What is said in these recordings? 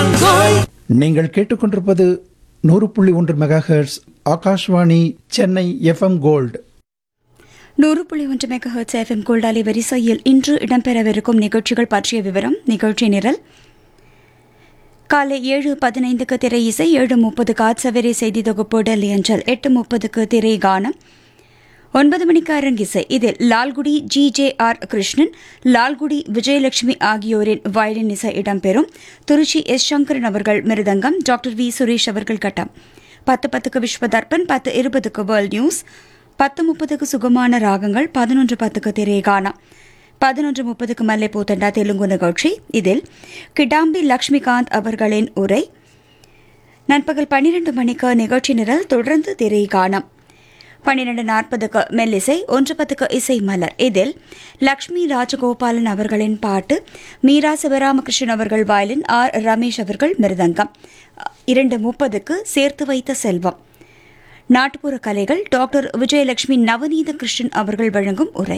தங்கோய் நீங்கள் கேட்டுக்கொண்டிருப்பது நூறு புள்ளி ஒன்று megahertz Akashvani Chennai FM gold நூறு புள்ளி ஒன்று மெகா ஹெர்ட்ஸ் எஃப்எம் கோல்டாலி வரிசையில் இன்று இடம்பெறவிருக்கும் நிகழ்ச்சிகள் பற்றிய விவரம் நிகழ்ச்சி நிரல் காலை ஏழு பதினைந்துக்கு திரை இசை ஏழு முப்பதுக்கு ஆட்சவரி செய்தி தொகுப்பு டெல்லி அஞ்சல் எட்டு முப்பதுக்கு திரை கானம் ஒன்பது மணிக்கு அரங்கிசை இதில் Lalgudi G J R Krishnan Lalgudi Vijayalakshmi ஆகியோரின் வயலின் இசை இடம்பெறும் திருச்சி எஸ் சங்கரன் அவர்கள் மிருதங்கம் டாக்டர் வி சுரேஷ் அவர்கள் கட்டம் பத்து பத்துக்கு விஸ்வதர்பன் பத்து இருபதுக்கு வேர்ல்ட் நியூஸ் பத்து முப்பதுக்கு சுகமான ராகங்கள் பதினொன்று பத்துக்கு திரேகானா பதினொன்று முப்பதுக்கு மல்லைப்பூத்தண்டா தெலுங்கு நிகழ்ச்சி இதில் கிடாம்பி லக்ஷ்மிகாந்த் அவர்களின் உரை நண்பகல் பன்னிரண்டு மணிக்கு நிகழ்ச்சி நிரல் தொடர்ந்து திரை காணம் பன்னிரண்டு நாற்பதுக்கு மெல்லிசை ஒன்று பத்துக்கு இசை மலர் இதில் லக்ஷ்மி ராஜகோபாலன் அவர்களின் பாட்டு மீரா சிவராமகிருஷ்ணன் அவர்கள் வயலின் ஆர் ரமேஷ் அவர்கள் மிருதங்கம் இரண்டு முப்பதுக்கு சேர்த்து வைத்த செல்வம் நாட்டுப்புற கலைகள் டாக்டர் விஜயலட்சுமி நவநீத கிருஷ்ணன் அவர்கள் வழங்கும் உரை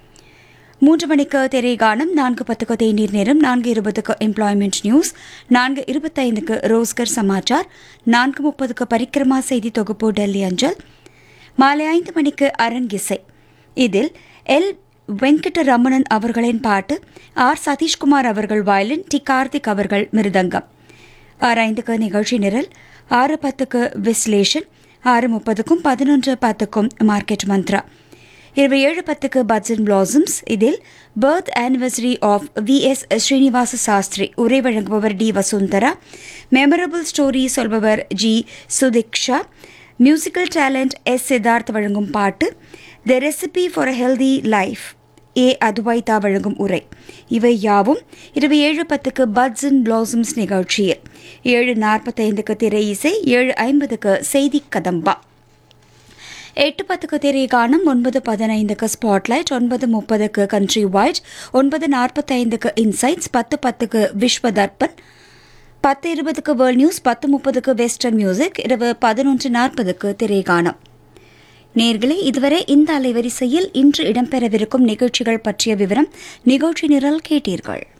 மூன்று மணிக்கு திரைகானம் நான்கு பத்துக்கு தேநீர் நேரம் நான்கு இருபதுக்கு எம்ப்ளாய்மெண்ட் நியூஸ் நான்கு இருபத்தைந்துக்கு ரோஸ்கர் சமாச்சார் நான்கு முப்பதுக்கு பரிக்கிரமா செய்தி தொகுப்பு டெல்லி அஞ்சல் மாலை ஐந்து மணிக்கு அரங்கிசை இதில் எல் வெங்கடரமணன் அவர்களின் பாட்டு ஆர் சதீஷ்குமார் அவர்கள் வயலின் டி கார்த்திக் அவர்கள் மிருதங்கம் ஆறு ஐந்துக்கு நிகழ்ச்சி நிரல் ஆறு பத்துக்கு விஸ்லேஷன் ஆறு முப்பதுக்கும் பதினொன்று பத்துக்கும் மார்க்கெட் மந்த்ரா இருபது ஏழு பத்துக்கு பட்ஸ் பிளாசம்ஸ் இதில் birth anniversary of V S Srinivasa Sastri உரை வழங்குபவர் டி வசுந்தரா மெமரபிள் ஸ்டோரி சொல்பவர் G Sudiksha musical talent S Siddharth வழங்கும் பாட்டு the recipe for a healthy life A Advaita வழங்கும் உரை இவை யாவும் இருபது ஏழு பத்துக்கு பட்ஸ் அண்ட் பிளாசம்ஸ் நிகழ்ச்சியில் ஏழு நாற்பத்தைந்துக்கு திரை இசை ஏழு ஐம்பதுக்கு செய்தி கதம்பா எட்டு பத்துக்கு திரை காணும் ஒன்பது பதினைந்துக்கு ஸ்பாட்லைட் ஒன்பது முப்பதுக்கு கண்ட்ரி வைட் ஒன்பது நாற்பத்தைந்துக்கு இன்சைட்ஸ் பத்து பத்துக்கு விஸ்வ தர்பன் பத்து இருபதுக்கு வேர்ல்ட் நியூஸ் பத்து முப்பதுக்கு வெஸ்டர்ன் மியூசிக் இரவு பதினொன்று நாற்பதுக்கு திரைகானம் நேர்களே இதுவரை இந்த அலைவரிசையில் இன்று இடம்பெறவிருக்கும் நிகழ்ச்சிகள் பற்றிய விவரம் நிகழ்ச்சி நிரல் கேட்டீர்கள்